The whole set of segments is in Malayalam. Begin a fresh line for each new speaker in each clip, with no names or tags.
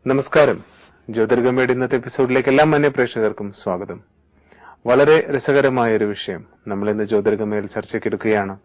നമസ്കാരം ജ്യോതിർഗമയുടെ ഇന്നത്തെ എപ്പിസോഡിലേക്ക് എല്ലാ മാന്യ പ്രേക്ഷകർക്കും സ്വാഗതം വളരെ രസകരമായ ഒരു വിഷയം നമ്മൾ ഇന്ന് ജ്യോതിർഗമയിൽ ചർച്ചയ്ക്കെടുക്കുകയാണ്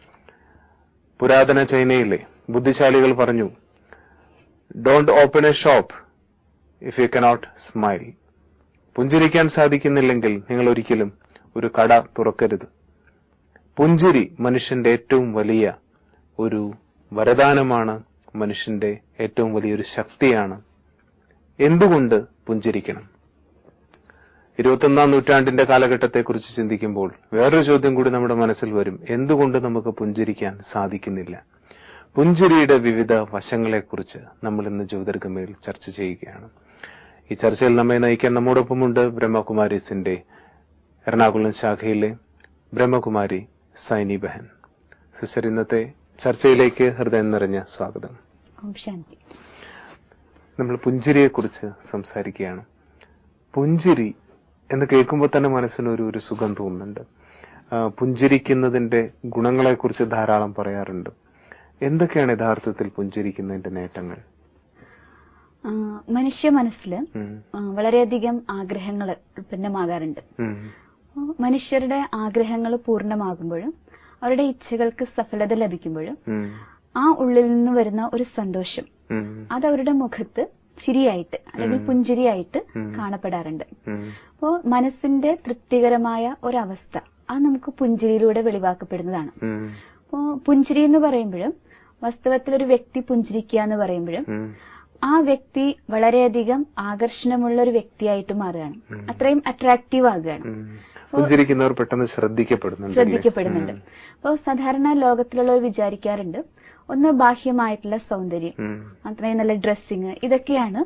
പുരാതന ചൈനയിലെ ബുദ്ധിശാലികൾ പറഞ്ഞു don't open a shop if you cannot smile പുഞ്ചിരിക്കാൻ സാധിക്കുന്നില്ലെങ്കിൽ നിങ്ങൾ ഒരിക്കലും ഒരു കട തുറക്കരുത് പുഞ്ചിരി മനുഷ്യന്റെ ഏറ്റവും വലിയ ഒരു വരദാനമാണ് മനുഷ്യന്റെ ഏറ്റവും വലിയൊരു ശക്തിയാണ് എന്തുകൊണ്ട് പുഞ്ചിരിക്കണം ഇരുപത്തൊന്നാം നൂറ്റാണ്ടിന്റെ കാലഘട്ടത്തെക്കുറിച്ച് ചിന്തിക്കുമ്പോൾ വേറൊരു ചോദ്യം കൂടി നമ്മുടെ മനസ്സിൽ വരും എന്തുകൊണ്ട് നമുക്ക് പുഞ്ചിരിക്കാൻ സാധിക്കുന്നില്ല പുഞ്ചിരിയുടെ വിവിധ വശങ്ങളെക്കുറിച്ച് നമ്മൾ ഇന്ന് ജ്യോതിർഗമയിൽ ചർച്ച ചെയ്യുകയാണ് ഈ ചർച്ചയിൽ നമ്മെ നയിക്കാൻ നമ്മോടൊപ്പമുണ്ട് ബ്രഹ്മകുമാരീസിന്റെ എറണാകുളം ശാഖയിലെ ബ്രഹ്മകുമാരി സൈനി ബഹൻ സിസ്റ്റർ ഇന്നത്തെ ചർച്ചയിലേക്ക് ഹൃദയം നിറഞ്ഞ സ്വാഗതം
ഓം ശാന്തി
നമ്മൾ പുഞ്ചിരിയെക്കുറിച്ച് സംസാരിക്കുകയാണ് പുഞ്ചിരി എന്ന് കേൾക്കുമ്പോൾ തന്നെ മനസ്സിനൊരു ഒരു സുഖം തോന്നുന്നുണ്ട് ആ, പുഞ്ചിരിക്കുന്നതിന്റെ ഗുണങ്ങളെക്കുറിച്ച് ധാരാളം പറയാറുണ്ട് എന്തൊക്കെയാണ് യഥാർത്ഥത്തിൽ പുഞ്ചിരിക്കുന്നതിന്റെ നേട്ടങ്ങൾ
ആ, മനുഷ്യ മനസ്സിൽ
ഉം,
വളരെയധികം ആഗ്രഹങ്ങൾ ഉൽപ്പന്നമാകാറുണ്ട്
ഉം,
ആ, മനുഷ്യരുടെ ആഗ്രഹങ്ങൾ പൂർണ്ണമാകുമ്പോഴും അവരുടെ ഇച്ഛകൾക്ക് സഫലത ലഭിക്കുമ്പോഴും
ഉം,
ആ ഉള്ളിൽ നിന്ന് വരുന്ന ഒരു സന്തോഷം
ഉം,
അത് അവരുടെ മുഖത്ത് ചിരിയായിട്ട് അല്ലെങ്കിൽ
ഉം.
പുഞ്ചിരിയായിട്ട്
ഉം.
കാണപ്പെടാറുണ്ട്
ഉം,
അപ്പോൾ മനസ്സിന്റെ തൃപ്തികരമായ ഒരവസ്ഥ അത് നമുക്ക് പുഞ്ചിരിയിലൂടെ വെളിവാക്കപ്പെടുന്നതാണ്
ഉം,
അപ്പോൾ പുഞ്ചിരി എന്ന് പറയുമ്പോഴും വാസ്തവത്തിൽ ഒരു വ്യക്തി പുഞ്ചിരിക്കുക എന്ന് പറയുമ്പോഴും
ഉം,
ആ വ്യക്തി വളരെയധികം ആകർഷണമുള്ള ഒരു വ്യക്തിയായിട്ട് മാറുകയാണ്
ഉം.
അത്രയും അട്രാക്റ്റീവ് ആകുകയാണ്
ഉം. പുഞ്ചിരിക്കുന്നവർ പെട്ടെന്ന് ശ്രദ്ധിക്കപ്പെടുന്നുണ്ട്
ശ്രദ്ധിക്കപ്പെടുന്നുണ്ട് അപ്പോൾ സാധാരണ ലോകത്തിലുള്ളവർ വിചാരിക്കാറുണ്ട് ഒന്ന് ബാഹ്യമായിട്ടുള്ള സൗന്ദര്യം അത്രയും നല്ല ഡ്രസ്സിങ് ഇതൊക്കെയാണ്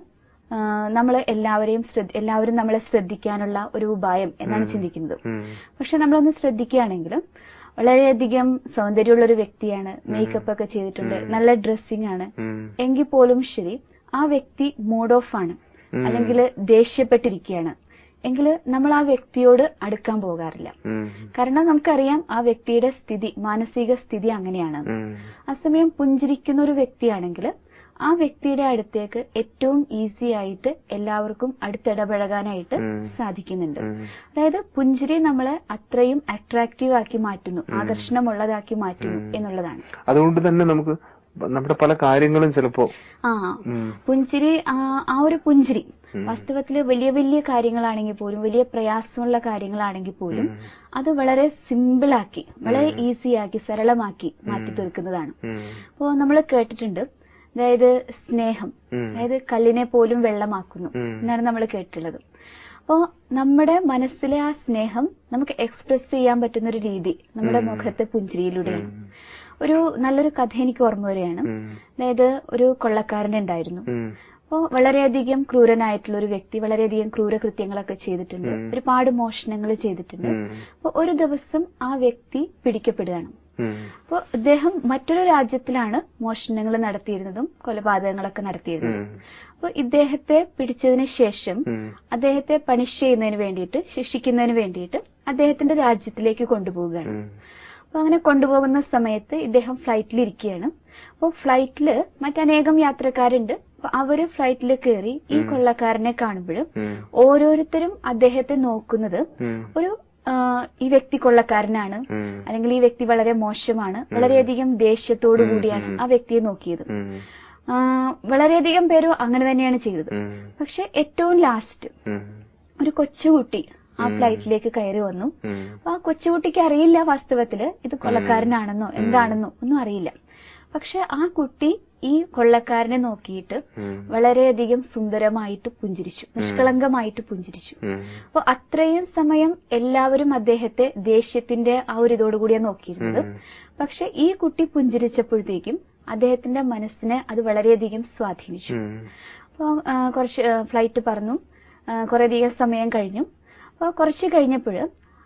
നമ്മൾ എല്ലാവരെയും ശ്രദ്ധ- എല്ലാവരും നമ്മളെ ശ്രദ്ധിക്കാനുള്ള ഒരു ഉപായം എന്നാണ്
ഉം.
ചിന്തിക്കുന്നത് പക്ഷെ നമ്മളൊന്ന് ശ്രദ്ധിക്കുകയാണെങ്കിലും വളരെയധികം സൗന്ദര്യമുള്ള ഒരു വ്യക്തിയാണ് മേക്കപ്പ് ഒക്കെ ചെയ്തിട്ടുണ്ട്
ഉം.
നല്ല ഡ്രസ്സിംഗ് ആണ് എങ്കിൽ പോലും ശരി ആ വ്യക്തി മൂഡ് ഓഫ് ആണ് അല്ലെങ്കിൽ ദേഷ്യപ്പെട്ടിരിക്കുകയാണ് എങ്കിൽ നമ്മൾ ആ വ്യക്തിയോട് അടുക്കാൻ പോകാറില്ല കാരണം നമുക്കറിയാം ആ വ്യക്തിയുടെ സ്ഥിതി മാനസിക സ്ഥിതി അങ്ങനെയാണ് അസമയം പുഞ്ചിരിക്കുന്ന ഒരു വ്യക്തിയാണെങ്കിൽ ആ വ്യക്തിയുടെ അടുത്തേക്ക് ഏറ്റവും ഈസി ആയിട്ട് എല്ലാവർക്കും അടുത്തിടപഴകാനായിട്ട്
ഉം.
സാധിക്കുന്നുണ്ട് അതായത് പുഞ്ചിരി നമ്മളെ അത്രയും അട്രാക്റ്റീവ് ആക്കി മാറ്റുന്നു
ഉം.
ആകർഷണമുള്ളതാക്കി മാറ്റുന്നു
ഉം.
എന്നുള്ളതാണ്
അതുകൊണ്ട് തന്നെ നമുക്ക് നമ്മുടെ പല കാര്യങ്ങളും ചിലപ്പോ
ആ
ഉം,
പുഞ്ചിരി ആ ആ ഒരു പുഞ്ചിരി
ഉം.
വാസ്തവത്തിൽ വലിയ വലിയ കാര്യങ്ങളാണെങ്കിൽ പോലും വലിയ പ്രയാസമുള്ള കാര്യങ്ങളാണെങ്കിൽ പോലും
ഉം.
അത് വളരെ സിമ്പിളാക്കി വളരെ
ഉം.
ഈസിയാക്കി സരളമാക്കി മാറ്റി തീർക്കുന്നതാണ്
ഉം,
അപ്പോൾ നമ്മൾ കേട്ടിട്ടുണ്ട് അതായത് സ്നേഹം
ഉം.
അതായത് കല്ലിനെ പോലും വെള്ളമാക്കുന്നു
ഉം.
എന്നാണ് നമ്മൾ കേട്ടിട്ടുള്ളത് അപ്പോൾ നമ്മുടെ മനസ്സിലെ ആ സ്നേഹം നമുക്ക് എക്സ്പ്രസ് ചെയ്യാൻ പറ്റുന്ന ഒരു രീതി നമ്മുടെ
ഉം.
മുഖത്തെ പുഞ്ചിരിയിലൂടെയാണ്
ഉം.
ഒരു നല്ലൊരു കഥ എനിക്ക് ഓർമ്മ വരികയാണ്
ഉം.
അതായത് ഒരു കൊള്ളക്കാരൻ ഉണ്ടായിരുന്നു
ഉം.
അപ്പോൾ വളരെയധികം ക്രൂരനായിട്ടുള്ള ഒരു വ്യക്തി വളരെയധികം ക്രൂരകൃത്യങ്ങളൊക്കെ ചെയ്തിട്ടുണ്ട്
ഉം.
ഒരുപാട് മോഷണങ്ങൾ ചെയ്തിട്ടുണ്ട്
ഉം.
അപ്പോൾ ഒരു ദിവസം ആ വ്യക്തി പിടിക്കപ്പെടുകയാണ്
ഉം.
അപ്പോൾ അദ്ദേഹം മറ്റൊരു രാജ്യത്തിലാണ് മോഷണങ്ങൾ നടത്തിയിരുന്നതും കൊലപാതകങ്ങളൊക്കെ നടത്തിയിരുന്നത്
ഉം.
അപ്പോൾ ഇദ്ദേഹത്തെ പിടിച്ചതിന് ശേഷം
ഉം.
അദ്ദേഹത്തെ പണിഷ് ചെയ്യുന്നതിന് വേണ്ടിയിട്ട് ശിക്ഷിക്കുന്നതിന് വേണ്ടിയിട്ട് അദ്ദേഹത്തിന്റെ രാജ്യത്തിലേക്ക് കൊണ്ടുപോവുകയാണ്
ഉം.
അപ്പൊ അങ്ങനെ കൊണ്ടുപോകുന്ന സമയത്ത് ഇദ്ദേഹം ഫ്ലൈറ്റിൽ ഇരിക്കുകയാണ് അപ്പോൾ ഫ്ലൈറ്റില് മറ്റനേകം യാത്രക്കാരുണ്ട് അപ്പൊ അവര് ഫ്ലൈറ്റിൽ കയറി ഈ
ഉം.
കൊള്ളക്കാരനെ കാണുമ്പോഴും
ഉം.
ഓരോരുത്തരും അദ്ദേഹത്തെ നോക്കുന്നത്
ഉം.
ഒരു ആ, ഈ വ്യക്തി കൊള്ളക്കാരനാണ്
ഉം.
അല്ലെങ്കിൽ ഈ വ്യക്തി വളരെ മോശമാണ് വളരെയധികം ദേഷ്യത്തോടു
ഉം,
കൂടിയാണ്
ഉം.
ആ വ്യക്തിയെ നോക്കിയത്
ഉം.
ആ, വളരെയധികം പേരും അങ്ങനെ തന്നെയാണ് ചെയ്തത്
ഉം.
പക്ഷെ ഏറ്റവും ലാസ്റ്റ്
ഉം.
ഒരു കൊച്ചുകുട്ടി ആ
ഉം.
ഫ്ലൈറ്റിലേക്ക് കയറി വന്നു
ഉം.
അപ്പൊ ആ കൊച്ചുകുട്ടിക്ക് അറിയില്ല വാസ്തവത്തില് ഇത് കൊള്ളക്കാരനാണെന്നോ
ഉം.
എന്താണെന്നോ ഒന്നും അറിയില്ല പക്ഷെ ആ കുട്ടി ഈ കൊള്ളക്കാരനെ നോക്കിയിട്ട്
ഉം.
വളരെയധികം സുന്ദരമായിട്ട് പുഞ്ചിരിച്ചു നിഷ്കളങ്കമായിട്ട് പുഞ്ചിരിച്ചു
ഉം.
അപ്പൊ അത്രയും സമയം എല്ലാവരും അദ്ദേഹത്തെ ദേഷ്യത്തിന്റെ ആ ഒരു ഇതോടുകൂടിയാണ് നോക്കിയിരുന്നത്
ഉം.
പക്ഷെ ഈ കുട്ടി പുഞ്ചിരിച്ചപ്പോഴത്തേക്കും അദ്ദേഹത്തിന്റെ മനസ്സിനെ അത് വളരെയധികം സ്വാധീനിച്ചു
ഉം.
അപ്പോൾ കുറച്ച് ഫ്ലൈറ്റ് പറന്നു ആ, കുറേയധികം സമയം കഴിഞ്ഞു അപ്പോൾ കുറച്ച് കഴിഞ്ഞപ്പോൾ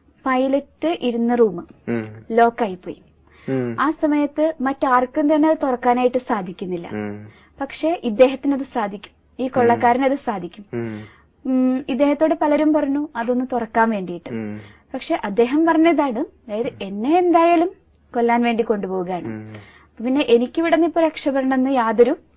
പൈലറ്റ് ഇരുന്ന റൂം
ഉം.
ലോക്കായിപ്പോയി
ഉം.
ആ സമയത്ത് മറ്റാർക്കും തന്നെ അത് തുറക്കാനായിട്ട് സാധിക്കുന്നില്ല
ഉം.
പക്ഷെ ഇദ്ദേഹത്തിന് അത് സാധിക്കും ഈ കൊള്ളക്കാരന് അത് സാധിക്കും
ഉം.
ഉം, ഇദ്ദേഹത്തോട് പലരും പറഞ്ഞു അതൊന്ന് തുറക്കാൻ വേണ്ടിയിട്ട്
ഉം.
പക്ഷെ അദ്ദേഹം പറഞ്ഞതാണ് അതായത് എന്നെ എന്തായാലും കൊല്ലാൻ വേണ്ടി കൊണ്ടുപോവുകയാണ്
ഉം.
പിന്നെ എനിക്കിവിടെ നിന്ന് ഇപ്പൊ രക്ഷപ്പെടണമെന്ന് യാതൊരു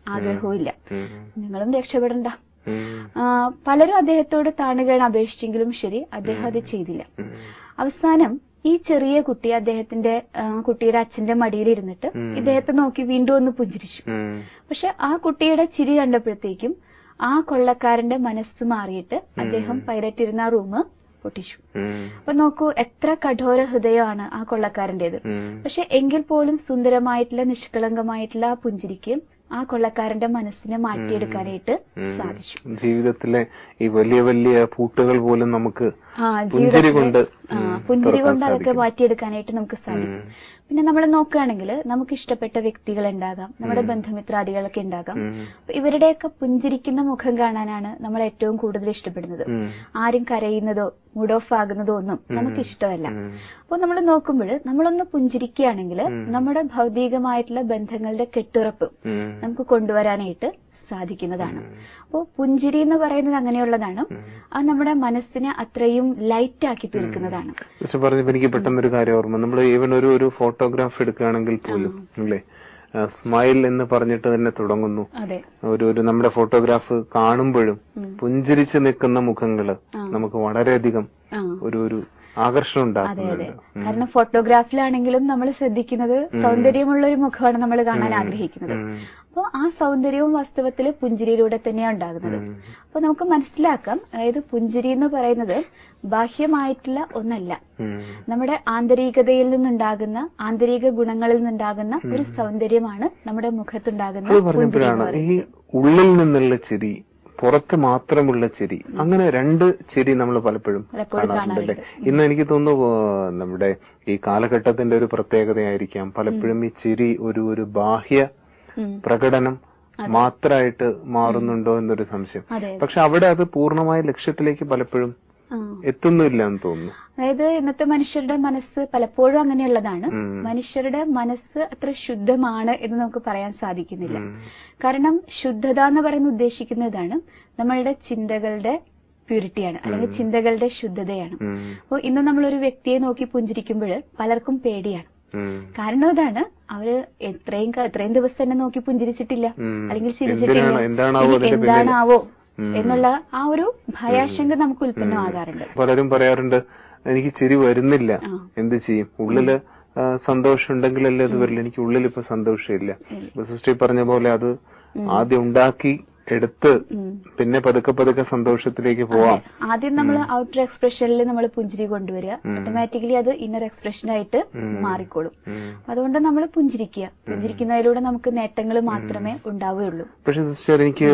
ആഗ്രഹവും ഇല്ല
ഉം.
നിങ്ങളും രക്ഷപ്പെടണ്ട
ഉം.
ആ, പലരും അദ്ദേഹത്തോട് താണുകയാണ് അപേക്ഷിച്ചെങ്കിലും ശരി അദ്ദേഹം അത് ചെയ്തില്ല
ഉം.
അവസാനം ഈ ചെറിയ കുട്ടി അദ്ദേഹത്തിന്റെ ആ, കുട്ടിയുടെ അച്ഛന്റെ മടിയിലിരുന്നിട്ട്
ഉം.
ഇദ്ദേഹത്തെ നോക്കി വീണ്ടും ഒന്ന് പുഞ്ചിരിച്ചു
ഉം.
പക്ഷെ ആ കുട്ടിയുടെ ചിരി കണ്ടപ്പോഴത്തേക്കും ആ കൊള്ളക്കാരന്റെ മനസ്സ് മാറിയിട്ട് അദ്ദേഹം പൈലറ്റ് ഇരുന്ന ആ റൂം പൊട്ടിച്ചു
ഉം.
അപ്പൊ നോക്കൂ എത്ര കഠോര ഹൃദയമാണ് ആ കൊള്ളക്കാരന്റേത്
ഉം.
പക്ഷെ എങ്കിൽ പോലും സുന്ദരമായിട്ടുള്ള നിഷ്കളങ്കമായിട്ടുള്ള ആ പുഞ്ചിരിക്ക് ആ കൊള്ളക്കാരന്റെ മനസ്സിനെ മാറ്റിയെടുക്കാനായിട്ട്
ഉം.
സാധിച്ചു
ജീവിതത്തിലെ ഈ വലിയ വലിയ പൂട്ടുകൾ പോലും നമുക്ക്
ആ
പുഞ്ചിരി
ജീവിതത്തിലെ-
കൊണ്ട്
ആ,
ഉം,
പുഞ്ചിരി
തുറക്കാൻ
കൊണ്ട് അതൊക്കെ
സാധിക്കും.
മാറ്റിയെടുക്കാനായിട്ട് നമുക്ക് സാധിക്കും
ഉം.
പിന്നെ നമ്മൾ നോക്കുകയാണെങ്കിൽ നമുക്ക് ഇഷ്ടപ്പെട്ട വ്യക്തികൾ ഉണ്ടാകാം നമ്മുടെ ബന്ധുമിത്രാദികളൊക്കെ ഉണ്ടാകാം
ഉം.
അപ്പൊ ഇവരുടെയൊക്കെ പുഞ്ചിരിക്കുന്ന മുഖം കാണാനാണ് നമ്മൾ ഏറ്റവും കൂടുതൽ ഇഷ്ടപ്പെടുന്നത്
ഉം.
ആരും കരയുന്നതോ മൂഡ് ഓഫ് ആകുന്നതോ ഒന്നും നമുക്ക് ഇഷ്ടമല്ല
ഉം.
അപ്പോൾ നമ്മൾ നോക്കുമ്പോൾ നമ്മളൊന്ന് പുഞ്ചിരിക്കുകയാണെങ്കിൽ നമ്മുടെ ഭൗതികമായിട്ടുള്ള ബന്ധങ്ങളുടെ കെട്ടുറപ്പ്
ഉം.
നമുക്ക് കൊണ്ടുവരാനായിട്ട് സാധിക്കുന്നതാണ് അപ്പോൾ പുഞ്ചിരി എന്ന് പറയുന്നത് അങ്ങനെയുള്ളതാണ് അത് നമ്മുടെ മനസ്സിനെ അത്രയും ലൈറ്റ് ആക്കി തീർക്കുന്നതാണ്
പക്ഷെ പറഞ്ഞപ്പോ എനിക്ക് പെട്ടെന്നൊരു കാര്യം ഓർമ്മ നമ്മൾ ഈവൻ ഒരു ഒരു ഫോട്ടോഗ്രാഫ് എടുക്കുകയാണെങ്കിൽ പോലും അല്ലേ സ്മൈൽ എന്ന് പറഞ്ഞിട്ട് തന്നെ തുടങ്ങുന്നു
അതെ
ഒരു ഒരു നമ്മുടെ ഫോട്ടോഗ്രാഫ് കാണുമ്പോഴും പുഞ്ചിരിച്ച് നിൽക്കുന്ന മുഖങ്ങള് നമുക്ക് വളരെയധികം
ആ
ഒരു ഒരു ആകർഷണം
അതെ അതെ
ഉണ്ടാക്കുന്നുണ്ട്
കാരണം ഫോട്ടോഗ്രാഫിലാണെങ്കിലും നമ്മൾ ശ്രദ്ധിക്കുന്നത് സൗന്ദര്യമുള്ള ഒരു മുഖമാണ് നമ്മൾ കാണാൻ ആഗ്രഹിക്കുന്നത്
ഉം.
അപ്പോൾ ആ സൗന്ദര്യവും വാസ്തവത്തിൽ പുഞ്ചിരിയിലൂടെ തന്നെയാണ് ഉണ്ടാകുന്നത്
ഉം.
അപ്പൊ നമുക്ക് മനസ്സിലാക്കാം അതായത് പുഞ്ചിരി എന്ന് പറയുന്നത് ബാഹ്യമായിട്ടുള്ള ഒന്നല്ല
ഉം.
നമ്മുടെ ആന്തരികതയിൽ നിന്നുണ്ടാകുന്ന ആന്തരിക ഗുണങ്ങളിൽ നിന്നുണ്ടാകുന്ന ഒരു സൗന്ദര്യമാണ് നമ്മുടെ മുഖത്തുണ്ടാകുന്ന
അത്
പുഞ്ചിരി എന്ന്
പറഞ്ഞപ്പോഴാണ് ഈ
പറയുന്നത്
ഉള്ളിൽ നിന്നുള്ള ചിരി പുറത്ത് മാത്രമുള്ള ചിരി അങ്ങനെ രണ്ട് ചിരി നമ്മൾ പലപ്പോഴും
പലപ്പോഴും
കാണാറുണ്ടല്ലേ ഇന്ന് എനിക്ക് തോന്നുന്നു ആ, നമ്മുടെ ഈ കാലഘട്ടത്തിന്റെ ഒരു പ്രത്യേകതയായിരിക്കാം പലപ്പോഴും ഈ ചിരി ഒരു ഒരു ബാഹ്യ
ഉം.
പ്രകടനം മാത്രമായിട്ട് മാറുന്നുണ്ടോ എന്നൊരു സംശയം
അതെ
പക്ഷെ അവിടെ അത് പൂർണ്ണമായ ലക്ഷ്യത്തിലേക്ക് പലപ്പോഴും
ആ.
എത്തുന്നില്ല എന്ന് തോന്നുന്നു
അതായത് ഇന്നത്തെ മനുഷ്യരുടെ മനസ്സ് പലപ്പോഴും അങ്ങനെയുള്ളതാണ്
ഉം.
മനുഷ്യരുടെ മനസ്സ് അത്ര ശുദ്ധമാണ് എന്ന് നമുക്ക് പറയാൻ സാധിക്കുന്നില്ല
ഉം.
കാരണം ശുദ്ധത എന്ന് പറയുന്നത് ഉദ്ദേശിക്കുന്നതാണ് നമ്മളുടെ ചിന്തകളുടെ പ്യൂരിറ്റിയാണ് അല്ലെങ്കിൽ ചിന്തകളുടെ ശുദ്ധതയാണ്
ഉം.
അപ്പോൾ ഇന്ന് നമ്മളൊരു വ്യക്തിയെ നോക്കി പുഞ്ചിരിക്കുമ്പോൾ പലർക്കും പേടിയാണ്
ഉം.
കാരണം ഇതാണ് അവര് എത്രയും ക- എത്രയും ദിവസം എന്നെ നോക്കി പുഞ്ചിരിച്ചിട്ടില്ല
ഉം.
അല്ലെങ്കിൽ ചിരിച്ചിട്ടില്ല
എന്തിനാണ്- എന്താണാവോ
ഇനി
അതിന്റെ പിന്നിൽ?
എന്താണാവോ
ഉം.
എന്നുള്ള ആ ഒരു ഭയാശങ്ക നമുക്ക് ഉൽപ്പന്നമാകാറുണ്ട്
പലരും പറയാറുണ്ട് എനിക്ക് ചിരി വരുന്നില്ല
ആ.
എന്ത് ചെയ്യും ഉള്ളില് ആ, സന്തോഷം ഉണ്ടെങ്കിലല്ലേ അത് വരില്ല എനിക്ക് ഉള്ളിൽ ഇപ്പൊ സന്തോഷമില്ല ഇപ്പൊ സിസ്റ്റർ പറഞ്ഞ പോലെ അത് ആദ്യം ഉണ്ടാക്കി എടുത്ത്
ഉം.
പിന്നെ പതുക്കെ പതുക്കെ സന്തോഷത്തിലേക്ക് പോവാം
ആദ്യം നമ്മൾ ഔട്ടർ എക്സ്പ്രഷനിൽ നമ്മൾ പുഞ്ചിരി കൊണ്ടുവരിക ഓട്ടോമാറ്റിക്കലി അത് ഇന്നർ എക്സ്പ്രഷനായിട്ട് മാറിക്കോളും
ഉം.
അതുകൊണ്ട് നമ്മൾ പുഞ്ചിരിക്കുക പുഞ്ചിരിക്കുന്നതിലൂടെ നമുക്ക് നേട്ടങ്ങൾ മാത്രമേ ഉണ്ടാവുകയുള്ളൂ
പക്ഷെ സിസ്റ്റർ എനിക്ക്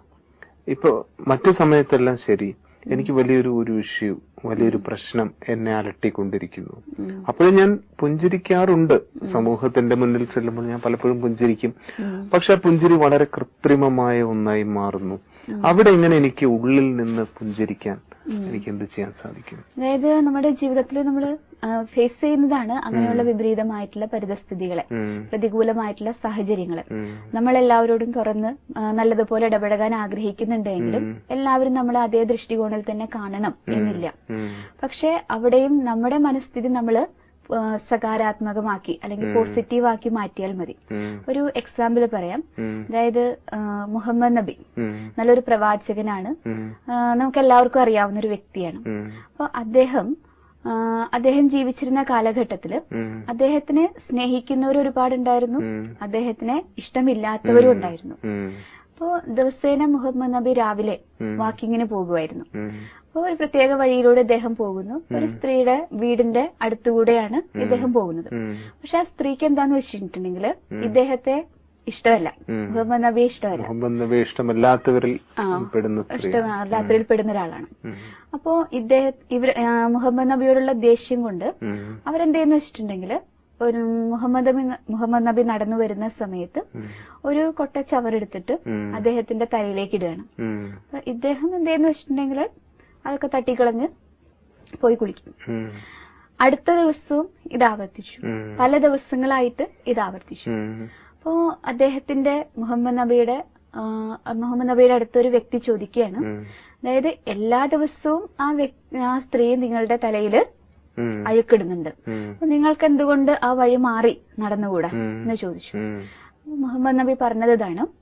ഇപ്പൊ മറ്റു സമയത്തെല്ലാം ശരി എനിക്ക് വലിയൊരു ഒരു ഇഷ്യൂ വലിയൊരു പ്രശ്നം എന്നെ അലട്ടിക്കൊണ്ടിരിക്കുന്നു അപ്പോഴും ഞാൻ പുഞ്ചിരിക്കാറുണ്ട് സമൂഹത്തിന്റെ മുന്നിൽ ചെല്ലുമ്പോൾ ഞാൻ പലപ്പോഴും പുഞ്ചിരിക്കും പക്ഷെ ആ പുഞ്ചിരി വളരെ കൃത്രിമമായ ഒന്നായി മാറുന്നു അവിടെ എങ്ങനെ എനിക്ക് ഉള്ളിൽ നിന്ന് പുഞ്ചിരിക്കാൻ എനിക്ക് എന്ത് ചെയ്യാൻ സാധിക്കും
അതായത് നമ്മുടെ ജീവിതത്തിൽ നമ്മൾ ഫേസ് ചെയ്യുന്നതാണ് അങ്ങനെയുള്ള വിപരീതമായിട്ടുള്ള പരിതസ്ഥിതികളെ
ഉം.
പ്രതികൂലമായിട്ടുള്ള സാഹചര്യങ്ങളെ
ഉം.
നമ്മൾ എല്ലാവരോടും തുറന്ന് ആ, നല്ലതുപോലെ ഇടപെടാൻ ആഗ്രഹിക്കുന്നുണ്ടെങ്കിലും എല്ലാവരും നമ്മളെ അതേ ദൃഷ്ടികോണിൽ തന്നെ കാണണം എന്നില്ല
ഉം.
പക്ഷെ അവിടെയും നമ്മുടെ മനസ്ഥിതി നമ്മൾ സകാരാത്മകമാക്കി അല്ലെങ്കിൽ പോസിറ്റീവ് ആക്കി മാറ്റിയാൽ മതി
ഉം.
ഒരു എക്സാമ്പിൾ പറയാം
ഉം.
അതായത് ആ, മുഹമ്മദ് നബി
ഉം.
നല്ലൊരു പ്രവാചകനാണ്
ഉം.
നമുക്ക് എല്ലാവർക്കും അറിയാവുന്ന ഒരു വ്യക്തിയാണ്
ഉം.
അപ്പൊ അദ്ദേഹം ആ, അദ്ദേഹം ജീവിച്ചിരുന്ന കാലഘട്ടത്തില്
ഉം.
അദ്ദേഹത്തിനെ സ്നേഹിക്കുന്നവർ ഒരുപാടുണ്ടായിരുന്നു
ഉം.
അദ്ദേഹത്തിനെ ഇഷ്ടമില്ലാത്തവരും ഉണ്ടായിരുന്നു
ഉം.
അപ്പോ ദിവസേന മുഹമ്മദ് നബി രാവിലെ
ഉം.
വാക്കിങ്ങിന് പോകുമായിരുന്നു
ഉം.
അപ്പോൾ ഒരു പ്രത്യേക വഴിയിലൂടെ അദ്ദേഹം പോകുന്നു ഒരു സ്ത്രീയുടെ വീടിന്റെ അടുത്തുകൂടെയാണ് ഇദ്ദേഹം പോകുന്നത്
ഉം.
പക്ഷെ ആ സ്ത്രീക്ക് എന്താന്ന് വെച്ചിട്ടുണ്ടെങ്കിൽ ഇദ്ദേഹത്തെ ഇഷ്ടമല്ല
ഉം.
മുഹമ്മദ് നബിയെ ഇഷ്ടമല്ല
മുഹമ്മദ് നബി ഇഷ്ടമല്ലാത്തവരിൽ
ആ.
പെടുന്ന സ്ത്രീ
ഇഷ്ടമല്ലാത്തവരിൽ പെടുന്ന ഒരാളാണ്
ഉം.
അപ്പോ ഇദ്ദേഹം ഇവർ മുഹമ്മദ് നബിയോടുള്ള ദേഷ്യം കൊണ്ട്
ഉം.
അവരെന്തെന്ന് വെച്ചിട്ടുണ്ടെങ്കിൽ ഒരു മുഹമ്മദ് നബി മുഹമ്മദ് നബി നടന്നു വരുന്ന സമയത്ത്
ഉം.
ഒരു കൊട്ട ചവറെടുത്തിട്ട്
ഉം.
അദ്ദേഹത്തിന്റെ തലയിലേക്ക് ഇടുകയാണ്
ഉം.
അപ്പൊ ഇദ്ദേഹം എന്തെന്ന് വെച്ചിട്ടുണ്ടെങ്കിൽ അതൊക്കെ തട്ടിക്കളഞ്ഞ് പോയി കുളിക്കും
ഉം.
അടുത്ത ദിവസവും ഇത് ആവർത്തിച്ചു
ഉം.
പല ദിവസങ്ങളായിട്ട് ഇത് ആവർത്തിച്ചു
ഉം.
അപ്പോ അദ്ദേഹത്തിന്റെ മുഹമ്മദ് നബിയുടെ ആ, മുഹമ്മദ് നബിയുടെ അടുത്തൊരു വ്യക്തി ചോദിക്കുകയാണ്
ഉം.
അതായത് എല്ലാ ദിവസവും ആ വ്യക്തി ആ സ്ത്രീ നിങ്ങളുടെ തലയില്
ഉം.
അഴുക്കിടുന്നുണ്ട്
ഉം.
അപ്പൊ നിങ്ങൾക്ക് എന്തുകൊണ്ട് ആ വഴി മാറി നടന്നുകൂടാ
ഉം.
എന്ന് ചോദിച്ചു
ഉം.
മുഹമ്മദ് നബി പറഞ്ഞത് ഇതാണ്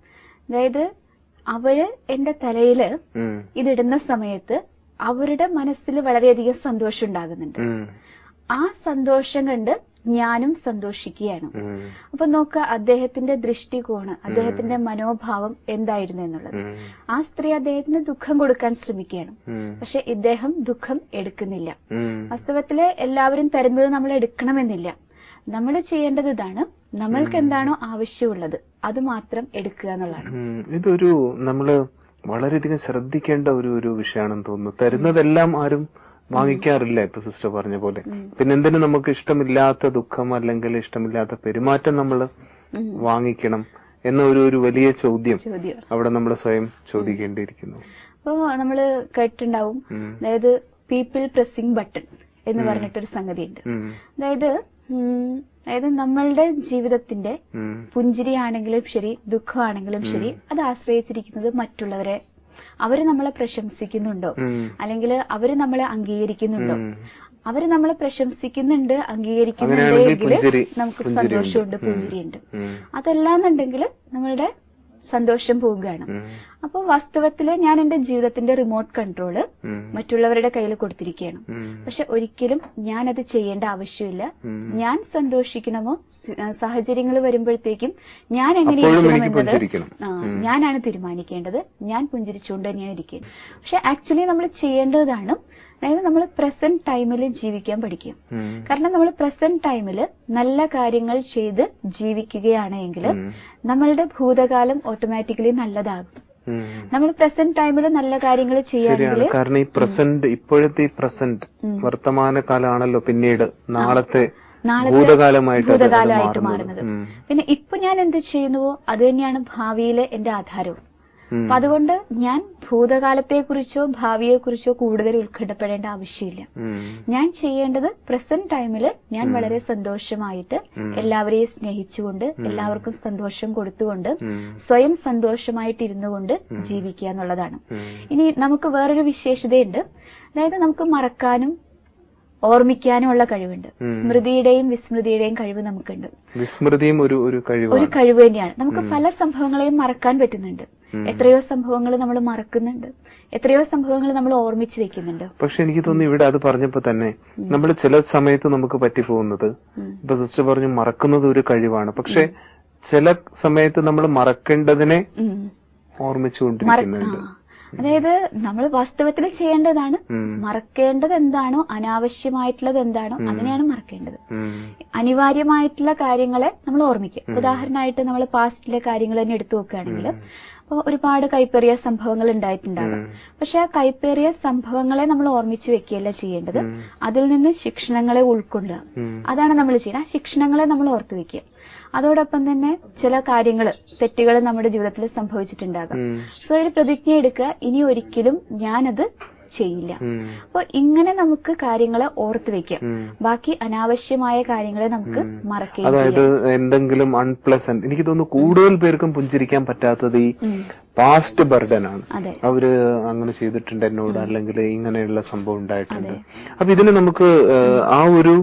അതായത് അവര് എന്റെ തലയില്
ഉം.
ഇതിടുന്ന സമയത്ത് അവരുടെ മനസ്സിൽ വളരെയധികം സന്തോഷം ഉണ്ടാകുന്നുണ്ട്
ഉം.
ആ സന്തോഷം കണ്ട് ഞാനും സന്തോഷിക്കുകയാണ്
ഉം.
അപ്പൊ നോക്ക അദ്ദേഹത്തിന്റെ ദൃഷ്ടികോണ് അദ്ദേഹത്തിന്റെ മനോഭാവം എന്തായിരുന്നു എന്നുള്ളത്
ഉം.
ആ സ്ത്രീ അദ്ദേഹത്തിന് ദുഃഖം കൊടുക്കാൻ ശ്രമിക്കുകയാണ്
ഉം.
പക്ഷെ ഇദ്ദേഹം ദുഃഖം എടുക്കുന്നില്ല
ഉം.
വാസ്തവത്തില് എല്ലാവരും തരുന്നത് നമ്മൾ എടുക്കണമെന്നില്ല നമ്മൾ ചെയ്യേണ്ടത് ഇതാണ് നമ്മൾക്ക് എന്താണോ ആവശ്യമുള്ളത് അത് മാത്രം എടുക്കുക എന്നുള്ളതാണ്
ഉം. ഇതൊരു നമ്മള് വളരെയധികം ശ്രദ്ധിക്കേണ്ട ഒരു ഒരു വിഷയമാണെന്ന് തോന്നുന്നു തരുന്നതെല്ലാം ആരും വാങ്ങിക്കാറില്ല ഇപ്പൊ സിസ്റ്റർ പറഞ്ഞ പോലെ പിന്നെ എന്തിനു നമുക്ക് ഇഷ്ടമില്ലാത്ത ദുഃഖം അല്ലെങ്കിൽ ഇഷ്ടമില്ലാത്ത പെരുമാറ്റം നമ്മൾ
ഉം.
വാങ്ങിക്കണം എന്ന ഒരു ഒരു വലിയ ചോദ്യം
ചോദ്യം
അവിടെ നമ്മൾ സ്വയം ചോദിക്കേണ്ടിയിരിക്കുന്നു
അപ്പോ നമ്മള് കേട്ടിട്ടുണ്ടാവും
ഉം.
അതായത് പീപ്പിൾ പ്രസിംഗ് ബട്ടൺ എന്ന് പറഞ്ഞിട്ടൊരു സംഗതിയുണ്ട്
ഉം.
അതായത് ഉം, അതായത് നമ്മളുടെ ജീവിതത്തിന്റെ
ഉം.
പുഞ്ചിരിയാണെങ്കിലും ശരി ദുഃഖമാണെങ്കിലും ശരി അത് ആശ്രയിച്ചിരിക്കുന്നത് മറ്റുള്ളവരെ അവര് നമ്മളെ പ്രശംസിക്കുന്നുണ്ടോ
ഉം.
അല്ലെങ്കിൽ അവര് നമ്മളെ അംഗീകരിക്കുന്നുണ്ടോ
ഉം.
അവര് നമ്മളെ പ്രശംസിക്കുന്നുണ്ട് അംഗീകരിക്കുന്നുണ്ട്
അങ്ങനെയാണെങ്കിൽ
എങ്കിൽ
പുഞ്ചിരി
നമുക്ക്
പുഞ്ചിരിയുണ്ട്.
സന്തോഷമുണ്ട്
ഉം.
പുഞ്ചിരിയുണ്ട്
ഉം.
അതല്ലാന്നുണ്ടെങ്കിൽ നമ്മളുടെ സന്തോഷം പോവുകയാണ്
ഉം.
അപ്പോൾ വാസ്തവത്തില് ഞാൻ എന്റെ ജീവിതത്തിന്റെ റിമോട്ട് കൺട്രോള്
ഉം.
മറ്റുള്ളവരുടെ കയ്യിൽ കൊടുത്തിരിക്കുകയാണ്
ഉം.
പക്ഷെ ഒരിക്കലും ഞാൻ അത് ചെയ്യേണ്ട ആവശ്യമില്ല
ഉം.
ഞാൻ സന്തോഷിക്കണമോ സാഹചര്യങ്ങൾ വരുമ്പോഴത്തേക്കും ഞാൻ എങ്ങനെ
അപ്പോഴും
ഇരിക്കണം
എനിക്ക്
എന്നത്
പുഞ്ചിരിക്കണം.
ആ, ഞാനാണ് തീരുമാനിക്കേണ്ടത് ഞാൻ പുഞ്ചിരിച്ചുകൊണ്ട് തന്നെയാണ് ഇരിക്കുന്നത് പക്ഷെ ആക്ച്വലി നമ്മൾ ചെയ്യേണ്ടതാണ് അതായത് നമ്മൾ പ്രസന്റ് ടൈമിൽ ജീവിക്കാൻ പഠിക്കും
ഉം.
കാരണം നമ്മൾ പ്രസന്റ് ടൈമിൽ നല്ല കാര്യങ്ങൾ ചെയ്ത് ജീവിക്കുകയാണെങ്കിൽ
ഉം.
നമ്മളുടെ ഭൂതകാലം ഓട്ടോമാറ്റിക്കലി നല്ലതാകും
ഉം.
നമ്മൾ പ്രസന്റ് ടൈമിൽ നല്ല കാര്യങ്ങൾ ചെയ്യുകയാണെങ്കിൽ
ശരിയാണ് കാരണം ഈ പ്രസന്റ് ഇപ്പോഴത്തെ ഈ പ്രസന്റ് വർത്തമാന കാലമാണല്ലോ പിന്നീട് നാളത്തെ
നാളത്തെ
ഭൂതകാലമായിട്ട് അത്
ഭൂതകാലമായിട്ട്
മാറുന്നത്.
മാറുന്നത്
ഉം.
പിന്നെ ഇപ്പൊ ഞാൻ എന്ത് ചെയ്യുന്നുവോ അത് തന്നെയാണ് ഭാവിയിലെ എന്റെ ആധാരവും
ഉം.
അപ്പൊ അതുകൊണ്ട് ഞാൻ ഭൂതകാലത്തെക്കുറിച്ചോ ഭാവിയെക്കുറിച്ചോ കൂടുതൽ ഉത്കണ്ഠപ്പെടേണ്ട ആവശ്യമില്ല
ഉം.
ഞാൻ ചെയ്യേണ്ടത് പ്രസന്റ് ടൈമിൽ ഞാൻ വളരെ സന്തോഷമായിട്ട് എല്ലാവരെയും സ്നേഹിച്ചുകൊണ്ട് എല്ലാവർക്കും സന്തോഷം കൊടുത്തുകൊണ്ട്
ഉം.
സ്വയം സന്തോഷമായിട്ട് ഇരുന്നുകൊണ്ട് ജീവിക്കുക എന്നുള്ളതാണ്
ഉം.
ഇനി നമുക്ക് വേറൊരു വിശേഷതയുണ്ട് അതായത് നമുക്ക് മറക്കാനും ഓർമ്മിക്കാനും ഉള്ള കഴിവുണ്ട് സ്മൃതിയുടെയും വിസ്മൃതിയുടെയും കഴിവ് നമുക്കുണ്ട്
വിസ്മൃതിയും ഒരു ഒരു
ഒരു
കഴിവാണ്
കഴിവ് തന്നെയാണ് നമുക്ക് പല സംഭവങ്ങളെയും മറക്കാൻ പറ്റുന്നുണ്ട് എത്രയോ സംഭവങ്ങൾ നമ്മൾ മറക്കുന്നുണ്ട് എത്രയോ സംഭവങ്ങൾ നമ്മൾ ഓർമ്മിച്ച് വെക്കുന്നുണ്ട്
പക്ഷെ എനിക്ക് തോന്നുന്നു ഇവിടെ അത് പറഞ്ഞപ്പോ തന്നെ നമ്മൾ ചില സമയത്ത് നമുക്ക് പറ്റിപ്പോകുന്നത് ഇപ്പൊ സിസ്റ്റർ പറഞ്ഞു മറക്കുന്നത് ഒരു കഴിവാണ് പക്ഷെ ചില സമയത്ത് നമ്മൾ മറക്കേണ്ടതിനെ
ഉം.
ഓർമ്മിച്ചുകൊണ്ടിരിക്കുന്നുണ്ട്
ആ. അതായത് നമ്മൾ വാസ്തവത്തിൽ ചെയ്യേണ്ടതാണ്
ഉം.
മറക്കേണ്ടത് എന്താണോ അനാവശ്യമായിട്ടുള്ളത് എന്താണോ അതിനെയാണ് മറക്കേണ്ടത്
ഉം.
അനിവാര്യമായിട്ടുള്ള കാര്യങ്ങളെ നമ്മൾ ഓർമ്മിക്കുക ഉദാഹരണമായിട്ട് നമ്മൾ പാസ്റ്റിലെ കാര്യങ്ങൾ തന്നെ എടുത്തു നോക്കുകയാണെങ്കിൽ അപ്പോൾ ഒരുപാട് കൈപ്പേറിയ സംഭവങ്ങൾ ഉണ്ടായിട്ടുണ്ടാകും പക്ഷെ ആ കൈപ്പേറിയ സംഭവങ്ങളെ നമ്മൾ ഓർമ്മിച്ച് വെക്കുകയല്ല ചെയ്യേണ്ടത് അതിൽ നിന്ന് ശിക്ഷണങ്ങളെ ഉൾക്കൊള്ളുക
ഉം.
അതാണ് നമ്മൾ ചെയ്യുന്നത് ആ ശിക്ഷണങ്ങളെ നമ്മൾ ഓർത്തു വെക്കുക അതോടൊപ്പം തന്നെ ചില കാര്യങ്ങൾ തെറ്റുകൾ നമ്മുടെ ജീവിതത്തിൽ സംഭവിച്ചിട്ടുണ്ടാകാം
ഉം.
സോ ഒരു പ്രതിജ്ഞ എടുക്കുക ഇനി ഒരിക്കലും ഞാനത് ചെയ്യില്ല
ഉം.
അപ്പൊ ഇങ്ങനെ നമുക്ക് കാര്യങ്ങളെ ഓർത്തു വെക്കാം
ഉം.
ബാക്കി അനാവശ്യമായ കാര്യങ്ങളെ നമുക്ക് മറക്കുകയും
അതായത്
ചെയ്യാം
എന്തെങ്കിലും അൺപ്ലസന്റ് എനിക്ക് തോന്നുന്നു കൂടുതൽ പേർക്കും പുഞ്ചിരിക്കാൻ പറ്റാത്തത് ഈ
ഉം.
പാസ്റ്റ് ബർഡൻ ആണ്
അതെ
അവര് അങ്ങനെ ചെയ്തിട്ടുണ്ട് എന്നോട് അല്ലെങ്കിൽ ഇങ്ങനെയുള്ള സംഭവം ഉണ്ടായിട്ടുണ്ട് അപ്പൊ ഇതിന് നമുക്ക് ഏഹ്, ആ ഒരു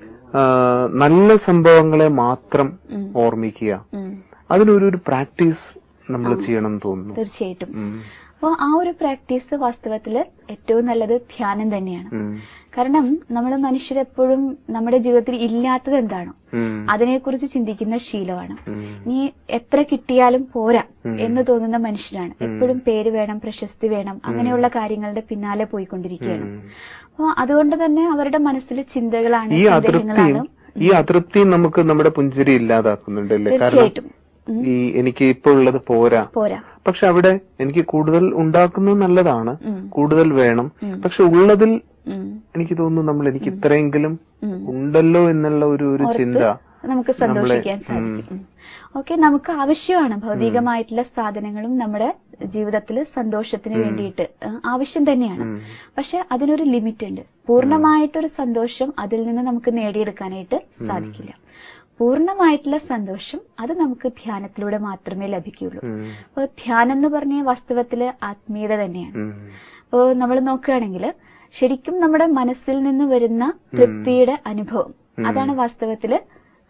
ഏഹ്, നല്ല സംഭവങ്ങളെ മാത്രം ഓർമ്മിക്കുക
ഉം.
അതിനൊരു ഒരു പ്രാക്ടീസ് നമ്മൾ ചെയ്യണം എന്ന് തോന്നുന്നു
തീർച്ചയായിട്ടും
ഉം.
അപ്പോൾ ആ ഒരു പ്രാക്ടീസ് വാസ്തവത്തിൽ ഏറ്റവും നല്ലത് ധ്യാനം തന്നെയാണ്
ഉം.
കാരണം നമ്മൾ മനുഷ്യരെപ്പോഴും നമ്മുടെ ജീവിതത്തിൽ ഇല്ലാത്തത് എന്താണോ
ഉം.
അതിനെക്കുറിച്ച് ചിന്തിക്കുന്ന ശീലമാണ്
ഉം.
നീ എത്ര കിട്ടിയാലും പോരാ എന്ന് തോന്നുന്ന മനുഷ്യനാണ് എപ്പോഴും പേര് വേണം പ്രശസ്തി വേണം അങ്ങനെയുള്ള കാര്യങ്ങളുടെ പിന്നാലെ പോയിക്കൊണ്ടിരിക്കുകയാണ് അപ്പോൾ അതുകൊണ്ട് തന്നെ അവരുടെ മനസ്സിൽ ചിന്തകളാണ്
ഈ അതൃപ്തിയും
സന്ദേഹങ്ങളാണ്
ഈ അതൃപ്തിയും നമുക്ക് നമ്മുടെ പുഞ്ചിരി ഇല്ലാതാക്കുന്നുണ്ട് അല്ലേ കാരണം
തീർച്ചയായിട്ടും ഉം.
ഈ എനിക്ക് ഇപ്പൊ ഉള്ളത് പോരാ
പോരാ
പക്ഷെ അവിടെ എനിക്ക് കൂടുതൽ ഉണ്ടാക്കുന്നത് നല്ലതാണ്
ഉം.
കൂടുതൽ വേണം പക്ഷെ ഉള്ളതിൽ
ഉം.
എനിക്ക് തോന്നുന്നു നമ്മൾ എനിക്ക് ഇത്രയെങ്കിലും
ഉം.
ഉണ്ടല്ലോ എന്നുള്ള ഒരു ഒരു ചിന്ത
നമുക്ക് സന്തോഷിക്കാൻ സാധിക്കും ഓക്കെ നമുക്ക് ആവശ്യമാണ് ഭൗതികമായിട്ടുള്ള സാധനങ്ങളും നമ്മുടെ ജീവിതത്തിൽ സന്തോഷത്തിന് വേണ്ടിയിട്ട് ആ, ആവശ്യം തന്നെയാണ് പക്ഷെ അതിനൊരു ലിമിറ്റ് ഉണ്ട് പൂർണ്ണമായിട്ടൊരു സന്തോഷം അതിൽ നിന്ന് നമുക്ക് നേടിയെടുക്കാനായിട്ട് സാധിക്കില്ല പൂർണ്ണമായിട്ടുള്ള സന്തോഷം അത് നമുക്ക് ധ്യാനത്തിലൂടെ മാത്രമേ ലഭിക്കുകയുള്ളൂ
ഉം.
അപ്പോൾ ധ്യാനം എന്ന് പറഞ്ഞ വാസ്തവത്തില് ആത്മീയത തന്നെയാണ്
ഉം.
അപ്പോൾ നമ്മൾ നോക്കുകയാണെങ്കിൽ ശരിക്കും നമ്മുടെ മനസ്സിൽ നിന്ന് വരുന്ന തൃപ്തിയുടെ അനുഭവം അതാണ് വാസ്തവത്തില്